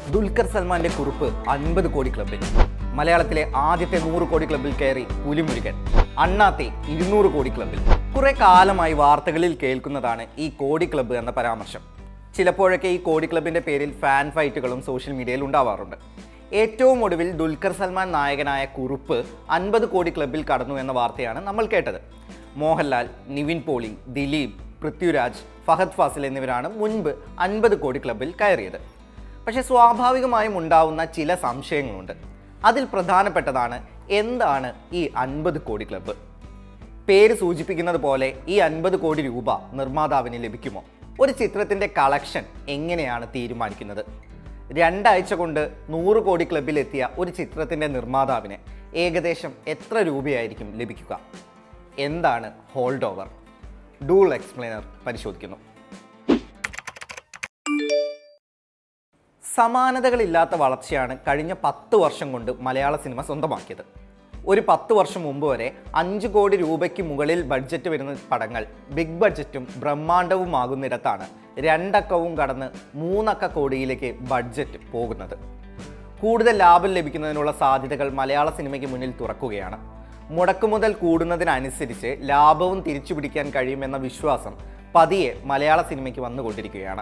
ദുൽഖർ സൽമാന്റെ കുറിപ്പ് അൻപത് കോടി ക്ലബിൽ മലയാളത്തിലെ ആദ്യത്തെ നൂറ് കോടി ക്ലബിൽ കയറി പുലിമുരുകൻ അണ്ണാത്തെ ഇരുന്നൂറ് കോടി ക്ലബിൽ കുറെ കാലമായി വാർത്തകളിൽ കേൾക്കുന്നതാണ് ഈ കോടി ക്ലബ്ബ് എന്ന പരാമർശം ചിലപ്പോഴൊക്കെ ഈ കോടി ക്ലബിന്റെ പേരിൽ ഫാൻ ഫൈറ്റുകളും സോഷ്യൽ മീഡിയയിൽ ഉണ്ടാവാറുണ്ട് ഏറ്റവും ഒടുവിൽ ദുൽഖർ സൽമാൻ നായകനായ കുറുപ്പ് അൻപത് കോടി ക്ലബിൽ കടന്നു എന്ന വാർത്തയാണ് നമ്മൾ കേട്ടത് മോഹൻലാൽ നിവിൻ പോളി ദിലീപ് പൃഥ്വിരാജ് ഫഹദ് ഫാസിൽ എന്നിവരാണ് മുൻപ് അൻപത് കോടി ക്ലബിൽ കയറിയത് പക്ഷെ സ്വാഭാവികമായും ഉണ്ടാവുന്ന ചില സംശയങ്ങളുണ്ട് അതിൽ പ്രധാനപ്പെട്ടതാണ് എന്താണ് ഈ അൻപത് കോടി ക്ലബ്ബ് പേര് സൂചിപ്പിക്കുന്നത് പോലെ ഈ അൻപത് കോടി രൂപ നിർമ്മാതാവിന് ലഭിക്കുമോ ഒരു ചിത്രത്തിൻ്റെ കളക്ഷൻ എങ്ങനെയാണ് തീരുമാനിക്കുന്നത് രണ്ടാഴ്ച കൊണ്ട് നൂറ് കോടി ക്ലബിലെത്തിയ ഒരു ചിത്രത്തിൻ്റെ നിർമ്മാതാവിന് ഏകദേശം എത്ര രൂപയായിരിക്കും ലഭിക്കുക എന്താണ് ഹോൾഡ് ഓവർ ഡൂൾ എക്സ്പ്ലെയിനർ പരിശോധിക്കുന്നു സമാനതകളില്ലാത്ത വളർച്ചയാണ് കഴിഞ്ഞ പത്ത് വർഷം കൊണ്ട് മലയാള സിനിമ സ്വന്തമാക്കിയത് ഒരു പത്ത് വർഷം മുമ്പ് വരെ അഞ്ച് കോടി രൂപയ്ക്ക് മുകളിൽ ബഡ്ജറ്റ് വരുന്ന പടങ്ങൾ ബിഗ് ബഡ്ജറ്റും ബ്രഹ്മാണ്ഡവുമാകുന്നിടത്താണ് രണ്ടക്കവും കടന്ന് മൂന്നക്ക കോടിയിലേക്ക് ബഡ്ജറ്റ് പോകുന്നത് കൂടുതൽ ലാഭം ലഭിക്കുന്നതിനുള്ള സാധ്യതകൾ മലയാള സിനിമയ്ക്ക് മുന്നിൽ തുറക്കുകയാണ് മുടക്കുമുതൽ കൂടുന്നതിനനുസരിച്ച് ലാഭവും തിരിച്ചുപിടിക്കാൻ കഴിയുമെന്ന വിശ്വാസം പതിയെ മലയാള സിനിമയ്ക്ക് വന്നുകൊണ്ടിരിക്കുകയാണ്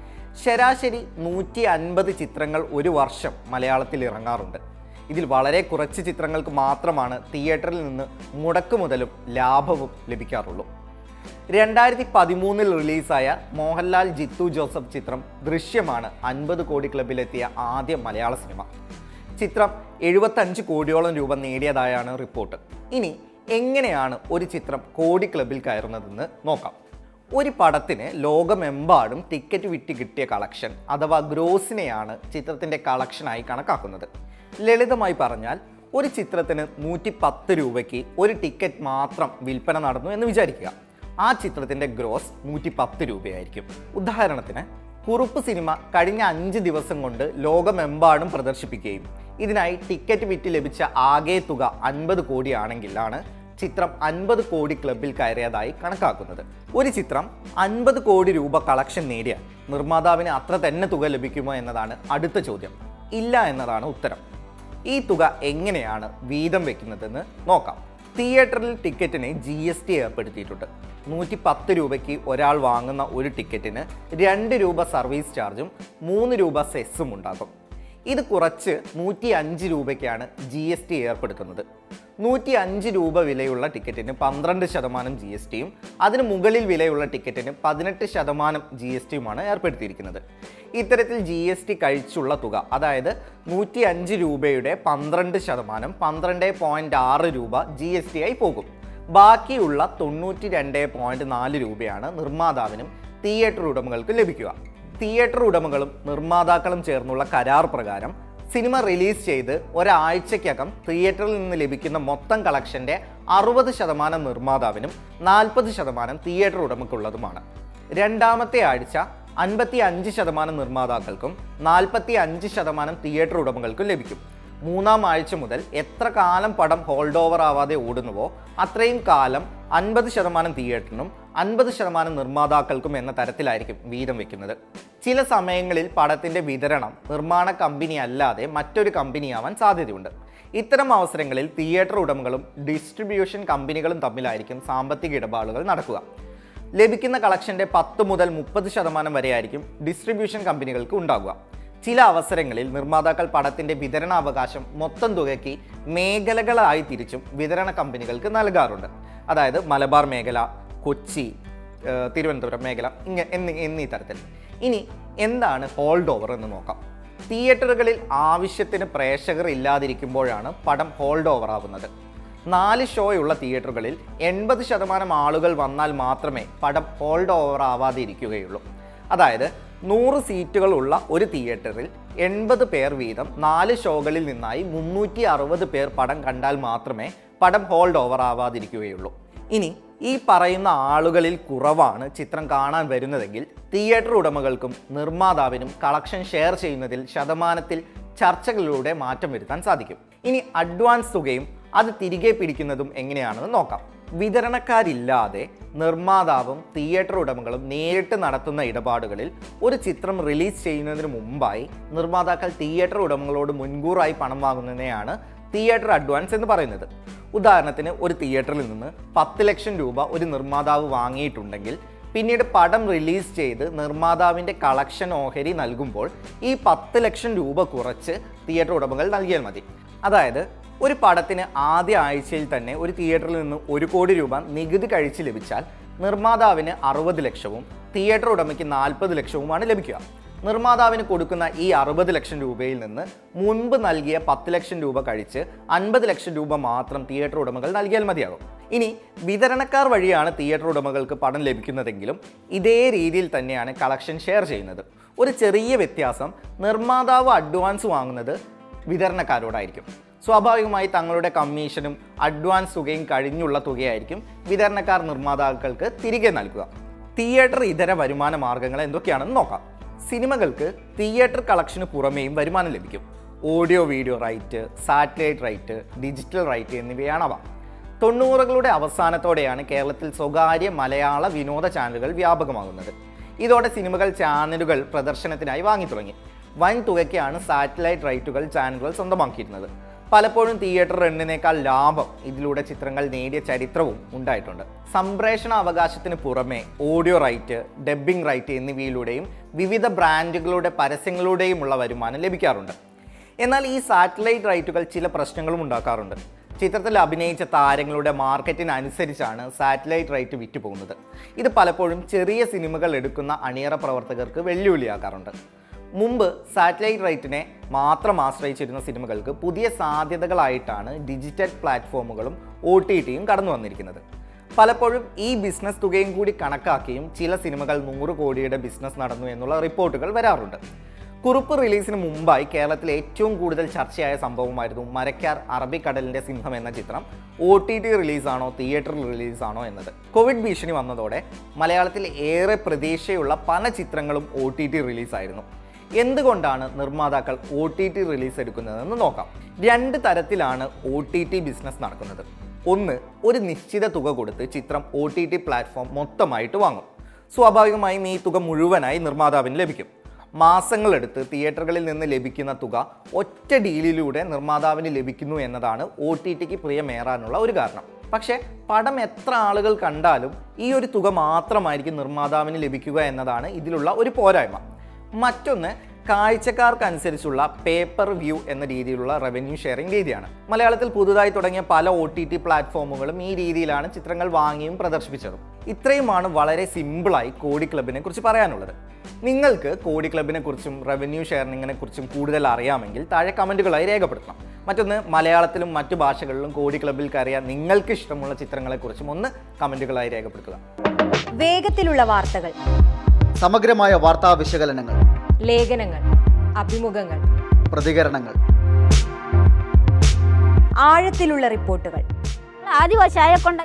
ശരാശരി നൂറ്റി അൻപത് ചിത്രങ്ങൾ ഒരു വർഷം മലയാളത്തിൽ ഇറങ്ങാറുണ്ട് ഇതിൽ വളരെ കുറച്ച് ചിത്രങ്ങൾക്ക് മാത്രമാണ് തിയേറ്ററിൽ നിന്ന് മുടക്കുമുതലും ലാഭവും ലഭിക്കാറുള്ളൂ രണ്ടായിരത്തി പതിമൂന്നിൽ റിലീസായ മോഹൻലാൽ ജിത്തു ജോസഫ് ചിത്രം ദൃശ്യമാണ് അൻപത് കോടി ക്ലബിലെത്തിയ ആദ്യ മലയാള സിനിമ ചിത്രം എഴുപത്തഞ്ച് കോടിയോളം രൂപ നേടിയതായാണ് റിപ്പോർട്ട് ഇനി എങ്ങനെയാണ് ഒരു ചിത്രം കോടി ക്ലബിൽ കയറുന്നതെന്ന് നോക്കാം ഒരു പടത്തിന് ലോകമെമ്പാടും ടിക്കറ്റ് വിറ്റ് കിട്ടിയ കളക്ഷൻ അഥവാ ഗ്രോസിനെയാണ് ചിത്രത്തിൻ്റെ കളക്ഷനായി കണക്കാക്കുന്നത് ലളിതമായി പറഞ്ഞാൽ ഒരു ചിത്രത്തിന് നൂറ്റി പത്ത് രൂപയ്ക്ക് ഒരു ടിക്കറ്റ് മാത്രം വിൽപ്പന നടന്നു എന്ന് വിചാരിക്കുക ആ ചിത്രത്തിൻ്റെ ഗ്രോസ് നൂറ്റി പത്ത് രൂപയായിരിക്കും ഉദാഹരണത്തിന് കുറുപ്പ് സിനിമ കഴിഞ്ഞ അഞ്ച് ദിവസം കൊണ്ട് ലോകമെമ്പാടും പ്രദർശിപ്പിക്കുകയും ഇതിനായി ടിക്കറ്റ് വിറ്റ് ലഭിച്ച ആകെ തുക അൻപത് കോടിയാണെങ്കിലാണ് ചിത്രം അൻപത് കോടി ക്ലബിൽ കയറിയതായി കണക്കാക്കുന്നത് ഒരു ചിത്രം അൻപത് കോടി രൂപ കളക്ഷൻ നേടിയാൽ നിർമ്മാതാവിന് അത്ര തന്നെ തുക ലഭിക്കുമോ എന്നതാണ് അടുത്ത ചോദ്യം ഇല്ല എന്നതാണ് ഉത്തരം ഈ തുക എങ്ങനെയാണ് വീതം വെക്കുന്നതെന്ന് നോക്കാം തിയേറ്ററിൽ ടിക്കറ്റിന് ജി എസ് ടി ഏർപ്പെടുത്തിയിട്ടുണ്ട് നൂറ്റി പത്ത് രൂപയ്ക്ക് ഒരാൾ വാങ്ങുന്ന ഒരു ടിക്കറ്റിന് രണ്ട് രൂപ സർവീസ് ചാർജും മൂന്ന് രൂപ സെസ്സും ഉണ്ടാകും ഇത് കുറച്ച് നൂറ്റി അഞ്ച് രൂപയ്ക്കാണ് ജി എസ് ടി ഏർപ്പെടുത്തുന്നത് നൂറ്റി അഞ്ച് രൂപ വിലയുള്ള ടിക്കറ്റിന് പന്ത്രണ്ട് ശതമാനം ജി എസ് ടിയും അതിന് മുകളിൽ വിലയുള്ള ടിക്കറ്റിന് പതിനെട്ട് ശതമാനം ജി എസ് ടിയുമാണ് ഏർപ്പെടുത്തിയിരിക്കുന്നത് ഇത്തരത്തിൽ ജി എസ് ടി കഴിച്ചുള്ള തുക അതായത് നൂറ്റി അഞ്ച് രൂപയുടെ പന്ത്രണ്ട് ശതമാനം പന്ത്രണ്ട് പോയിൻറ്റ് ആറ് രൂപ ജി എസ് ടി ആയി പോകും ബാക്കിയുള്ള തൊണ്ണൂറ്റി രണ്ട് പോയിൻറ്റ് നാല് രൂപയാണ് നിർമ്മാതാവിനും തിയേറ്റർ ഉടമകൾക്ക് ലഭിക്കുക തിയേറ്റർ ഉടമകളും നിർമ്മാതാക്കളും ചേർന്നുള്ള കരാർ പ്രകാരം സിനിമ റിലീസ് ചെയ്ത് ഒരാഴ്ചയ്ക്കകം തിയേറ്ററിൽ നിന്ന് ലഭിക്കുന്ന മൊത്തം കളക്ഷൻ്റെ അറുപത് ശതമാനം നിർമ്മാതാവിനും നാൽപ്പത് ശതമാനം തിയേറ്റർ ഉടമക്കുള്ളതുമാണ് രണ്ടാമത്തെ ആഴ്ച അൻപത്തി അഞ്ച് ശതമാനം നിർമ്മാതാക്കൾക്കും നാൽപ്പത്തി അഞ്ച് ശതമാനം തിയേറ്റർ ഉടമകൾക്കും ലഭിക്കും മൂന്നാം ആഴ്ച മുതൽ എത്ര കാലം പടം ഹോൾഡ് ഓവർ ആവാതെ ഓടുന്നുവോ അത്രയും കാലം അൻപത് ശതമാനം തിയേറ്ററിനും അൻപത് ശതമാനം നിർമ്മാതാക്കൾക്കും എന്ന തരത്തിലായിരിക്കും വീതം വെക്കുന്നത് ചില സമയങ്ങളിൽ പടത്തിൻ്റെ വിതരണം നിർമ്മാണ കമ്പനി അല്ലാതെ മറ്റൊരു കമ്പനിയാവാൻ സാധ്യതയുണ്ട് ഇത്തരം അവസരങ്ങളിൽ തിയേറ്റർ ഉടമകളും ഡിസ്ട്രിബ്യൂഷൻ കമ്പനികളും തമ്മിലായിരിക്കും സാമ്പത്തിക ഇടപാടുകൾ നടക്കുക ലഭിക്കുന്ന കളക്ഷൻ്റെ പത്ത് മുതൽ മുപ്പത് ശതമാനം വരെയായിരിക്കും ഡിസ്ട്രിബ്യൂഷൻ കമ്പനികൾക്ക് ഉണ്ടാകുക ചില അവസരങ്ങളിൽ നിർമ്മാതാക്കൾ പടത്തിൻ്റെ വിതരണാവകാശം മൊത്തം തുകയ്ക്ക് മേഖലകളായി തിരിച്ചും വിതരണ കമ്പനികൾക്ക് നൽകാറുണ്ട് അതായത് മലബാർ മേഖല കൊച്ചി ഏഹ് തിരുവനന്തപുരം മേഖല ഇങ്ങ എന്നീ എന്നീ തരത്തിൽ ഇനി എന്താണ് ഹോൾഡ് ഓവർ എന്ന് നോക്കാം തിയേറ്ററുകളിൽ ആവശ്യത്തിന് പ്രേക്ഷകർ ഇല്ലാതിരിക്കുമ്പോഴാണ് പടം ഹോൾഡ് ഓവർ ആവുന്നത് നാല് ഷോയുള്ള തിയേറ്ററുകളിൽ എൺപത് ശതമാനം ആളുകൾ വന്നാൽ മാത്രമേ പടം ഹോൾഡ് ഓവർ ആവാതെ ഇരിക്കുകയുള്ളൂ അതായത് നൂറ് സീറ്റുകളുള്ള ഒരു തിയേറ്ററിൽ എൺപത് പേർ വീതം നാല് ഷോകളിൽ നിന്നായി മുന്നൂറ്റി അറുപത് പേർ പടം കണ്ടാൽ മാത്രമേ പടം ഹോൾഡ് ഓവർ ആവാതിരിക്കുകയുള്ളൂ ഇനി ഈ പറയുന്ന ആളുകളിൽ കുറവാണ് ചിത്രം കാണാൻ വരുന്നതെങ്കിൽ തിയേറ്റർ ഉടമകൾക്കും നിർമ്മാതാവിനും കളക്ഷൻ ഷെയർ ചെയ്യുന്നതിൽ ശതമാനത്തിൽ ചർച്ചകളിലൂടെ മാറ്റം വരുത്താൻ സാധിക്കും ഇനി അഡ്വാൻസ് തുകയും അത് തിരികെ പിടിക്കുന്നതും എങ്ങനെയാണെന്ന് നോക്കാം വിതരണക്കാരില്ലാതെ നിർമ്മാതാവും തിയേറ്റർ ഉടമകളും നേരിട്ട് നടത്തുന്ന ഇടപാടുകളിൽ ഒരു ചിത്രം റിലീസ് ചെയ്യുന്നതിന് മുമ്പായി നിർമ്മാതാക്കൾ തിയേറ്റർ ഉടമകളോട് മുൻകൂറായി പണം വാങ്ങുന്നതിനെയാണ് തിയേറ്റർ അഡ്വാൻസ് എന്ന് പറയുന്നത് ഉദാഹരണത്തിന് ഒരു തിയേറ്ററിൽ നിന്ന് പത്ത് ലക്ഷം രൂപ ഒരു നിർമ്മാതാവ് വാങ്ങിയിട്ടുണ്ടെങ്കിൽ പിന്നീട് പടം റിലീസ് ചെയ്ത് നിർമ്മാതാവിൻ്റെ കളക്ഷൻ ഓഹരി നൽകുമ്പോൾ ഈ പത്ത് ലക്ഷം രൂപ കുറച്ച് തിയേറ്റർ ഉടമകൾ നൽകിയാൽ മതി അതായത് ഒരു പടത്തിന് ആദ്യ ആഴ്ചയിൽ തന്നെ ഒരു തിയേറ്ററിൽ നിന്ന് ഒരു കോടി രൂപ നികുതി കഴിച്ച് ലഭിച്ചാൽ നിർമ്മാതാവിന് അറുപത് ലക്ഷവും തിയേറ്റർ ഉടമയ്ക്ക് നാൽപ്പത് ലക്ഷവുമാണ് ലഭിക്കുക നിർമ്മാതാവിന് കൊടുക്കുന്ന ഈ അറുപത് ലക്ഷം രൂപയിൽ നിന്ന് മുൻപ് നൽകിയ പത്ത് ലക്ഷം രൂപ കഴിച്ച് അൻപത് ലക്ഷം രൂപ മാത്രം തിയേറ്റർ ഉടമകൾ നൽകിയാൽ മതിയാകും ഇനി വിതരണക്കാർ വഴിയാണ് തിയേറ്റർ ഉടമകൾക്ക് പണം ലഭിക്കുന്നതെങ്കിലും ഇതേ രീതിയിൽ തന്നെയാണ് കളക്ഷൻ ഷെയർ ചെയ്യുന്നത് ഒരു ചെറിയ വ്യത്യാസം നിർമ്മാതാവ് അഡ്വാൻസ് വാങ്ങുന്നത് വിതരണക്കാരോടായിരിക്കും സ്വാഭാവികമായി തങ്ങളുടെ കമ്മീഷനും അഡ്വാൻസ് തുകയും കഴിഞ്ഞുള്ള തുകയായിരിക്കും വിതരണക്കാർ നിർമ്മാതാക്കൾക്ക് തിരികെ നൽകുക തിയേറ്റർ ഇതര വരുമാന മാർഗങ്ങൾ എന്തൊക്കെയാണെന്ന് നോക്കാം സിനിമകൾക്ക് തിയേറ്റർ കളക്ഷന് പുറമേയും വരുമാനം ലഭിക്കും audio video right satellite right digital right എന്നിവയാണവ തൊണ്ണൂറുകളുടെ അവസാനത്തോടെയാണ് കേരളത്തിൽ സ്വകാര്യ മലയാള വിനോദ ചാനലുകൾ വ്യാപകമാകുന്നത് ഇതോടെ സിനിമകൾ ചാനലുകൾ പ്രദർശനത്തിനായി വാങ്ങി തുടങ്ങി വൻ തുകയ്ക്കാണ് സാറ്റലൈറ്റ് റൈറ്റുകൾ ചാനലുകൾ സ്വന്തമാക്കിയിരുന്നത് പലപ്പോഴും തിയേറ്റർ റണ്ണിനേക്കാൾ ലാഭം ഇതിലൂടെ ചിത്രങ്ങൾ നേടിയ ചരിത്രവും ഉണ്ടായിട്ടുണ്ട് സംപ്രേഷണ അവകാശത്തിന് പുറമെ ഓഡിയോ റൈറ്റ് ഡബ്ബിംഗ് റൈറ്റ് എന്നിവയിലൂടെയും വിവിധ ബ്രാൻഡുകളുടെ പരസ്യങ്ങളുടെയുമുള്ള വരുമാനം ലഭിക്കാറുണ്ട് എന്നാൽ ഈ സാറ്റലൈറ്റ് റൈറ്റുകൾ ചില പ്രശ്നങ്ങളും ഉണ്ടാക്കാറുണ്ട് ചിത്രത്തിൽ അഭിനയിച്ച താരങ്ങളുടെ മാർക്കറ്റിനനുസരിച്ചാണ് സാറ്റലൈറ്റ് റൈറ്റ് വിറ്റുപോകുന്നത് ഇത് പലപ്പോഴും ചെറിയ സിനിമകൾ എടുക്കുന്ന അണിയറ പ്രവർത്തകർക്ക് വെല്ലുവിളിയാക്കാറുണ്ട് മുമ്പ് സാറ്റലൈറ്റ് റൈറ്റിനെ മാത്രം ആശ്രയിച്ചിരുന്ന സിനിമകൾക്ക് പുതിയ സാധ്യതകളായിട്ടാണ് ഡിജിറ്റൽ പ്ലാറ്റ്ഫോമുകളും ഒ ടി ടിയും കടന്നു വന്നിരിക്കുന്നത് പലപ്പോഴും ഈ ബിസിനസ് തുകയും കൂടി കണക്കാക്കിയും ചില സിനിമകൾ നൂറ് കോടിയുടെ ബിസിനസ് നടന്നു എന്നുള്ള റിപ്പോർട്ടുകൾ വരാറുണ്ട് കുറുപ്പ് റിലീസിന് മുമ്പായി കേരളത്തിൽ ഏറ്റവും കൂടുതൽ ചർച്ചയായ സംഭവമായിരുന്നു മരക്കാർ അറബിക്കടലിന്റെ സിംഹം എന്ന ചിത്രം ഒ ടി ടി റിലീസാണോ തിയേറ്ററിൽ റിലീസാണോ എന്നത് കോവിഡ് ഭീഷണി വന്നതോടെ മലയാളത്തിൽ ഏറെ പ്രതീക്ഷയുള്ള പല ചിത്രങ്ങളും ഒ ടി ടി റിലീസായിരുന്നു എന്തുകൊണ്ടാണ് നിർമ്മാതാക്കൾ ഒ ടി ടി റിലീസ് എടുക്കുന്നതെന്ന് നോക്കാം രണ്ട് തരത്തിലാണ് ഒ ടി ടി ബിസിനസ് നടക്കുന്നത് ഒന്ന് ഒരു നിശ്ചിത തുക കൊടുത്ത് ചിത്രം ഒ ടി ടി പ്ലാറ്റ്ഫോം മൊത്തമായിട്ട് വാങ്ങും സ്വാഭാവികമായും ഈ തുക മുഴുവനായി നിർമ്മാതാവിന് ലഭിക്കും മാസങ്ങളെടുത്ത് തിയേറ്ററുകളിൽ നിന്ന് ലഭിക്കുന്ന തുക ഒറ്റ ഡീലിലൂടെ നിർമ്മാതാവിന് ലഭിക്കുന്നു എന്നതാണ് ഒ ടി ടിക്ക് പ്രിയമേറാനുള്ള ഒരു കാരണം പക്ഷേ പടം എത്ര ആളുകൾ കണ്ടാലും ഈ ഒരു തുക മാത്രമായിരിക്കും നിർമ്മാതാവിന് ലഭിക്കുക എന്നതാണ് ഇതിലുള്ള ഒരു പോരായ്മ മറ്റൊന്ന് കാഴ്ചക്കാർക്കനുസരിച്ചുള്ള പേപ്പർ വ്യൂ എന്ന രീതിയിലുള്ള റവന്യൂ ഷെയറിംഗ് രീതിയാണ് മലയാളത്തിൽ പുതുതായി തുടങ്ങിയ പല ഒ ടി ടി പ്ലാറ്റ്ഫോമുകളും ഈ രീതിയിലാണ് ചിത്രങ്ങൾ വാങ്ങിയും പ്രദർശിപ്പിച്ചതും ഇത്രയുമാണ് വളരെ സിമ്പിളായി കോടി ക്ലബിനെ കുറിച്ച് പറയാനുള്ളത് നിങ്ങൾക്ക് കോടി ക്ലബിനെ കുറിച്ചും റവന്യൂ ഷെയറിങ്ങിനെ കുറിച്ചും കൂടുതൽ അറിയാമെങ്കിൽ താഴെ കമൻറ്റുകളായി രേഖപ്പെടുത്തണം മറ്റൊന്ന് മലയാളത്തിലും മറ്റു ഭാഷകളിലും കോടി ക്ലബിൽ കയറിയ നിങ്ങൾക്ക് ഇഷ്ടമുള്ള ചിത്രങ്ങളെക്കുറിച്ചും ഒന്ന് കമൻറ്റുകളായി രേഖപ്പെടുത്തുക വേഗത്തിലുള്ള വാർത്തകൾ സമഗ്രമായ വാർത്താ വിശകലനങ്ങൾ ലേഖനങ്ങൾ അഭിമുഖങ്ങൾ പ്രതികരണങ്ങൾ ആഴത്തിലുള്ള റിപ്പോർട്ടുകൾ ആദിവാസിയായ കൊണ്ട്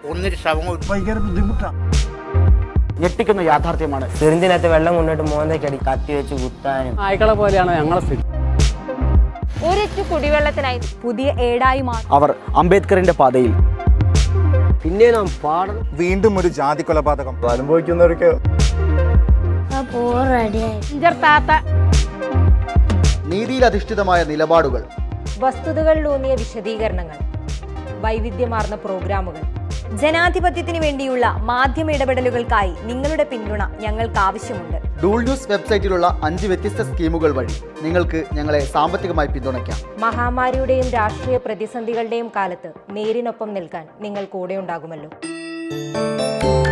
ഞെട്ടിക്കുന്ന യാഥാർത്ഥ്യമാണ് ചെറുതിനകത്ത് വെള്ളം കൊണ്ടിട്ട് മോന്തയ്ക്ക് അടി കത്തി വെച്ച് കുത്താനും നായ്ക്കളെ പോലെയാണ് ഞങ്ങളെ സ്ഥിതി ഒരിറ്റു കുടിവെള്ളത്തിനായി പുതിയ ഏടായി മാറി അവർ അംബേദ്കറിന്റെ പാതയിൽ പിന്നെ നാം പാടണം വീണ്ടും ഒരു ജാതി കൊലപാതകം അനുഭവിക്കുന്നവർക്ക് താത്ത നീതിയിലധിഷ്ഠിതമായ നിലപാടുകൾ വസ്തുതകളിലൂന്നിയ വിശദീകരണങ്ങൾ വൈവിധ്യമാർന്ന പ്രോഗ്രാമുകൾ ജനാധിപത്യത്തിന് വേണ്ടിയുള്ള മാധ്യമ ഇടപെടലുകൾക്കായി നിങ്ങളുടെ പിന്തുണ ഞങ്ങൾക്ക് ആവശ്യമുണ്ട് ഡൂൾ ന്യൂസ് വെബ്സൈറ്റിലുള്ള അഞ്ച് വ്യത്യസ്ത സ്കീമുകൾ വഴി നിങ്ങൾക്ക് ഞങ്ങളെ സാമ്പത്തികമായി പിന്തുണയ്ക്കാം മഹാമാരിയുടെയും രാഷ്ട്രീയ പ്രതിസന്ധികളുടെയും കാലത്ത് നേരിനൊപ്പം നിൽക്കാൻ നിങ്ങൾ കൂടെ ഉണ്ടാകുമല്ലോ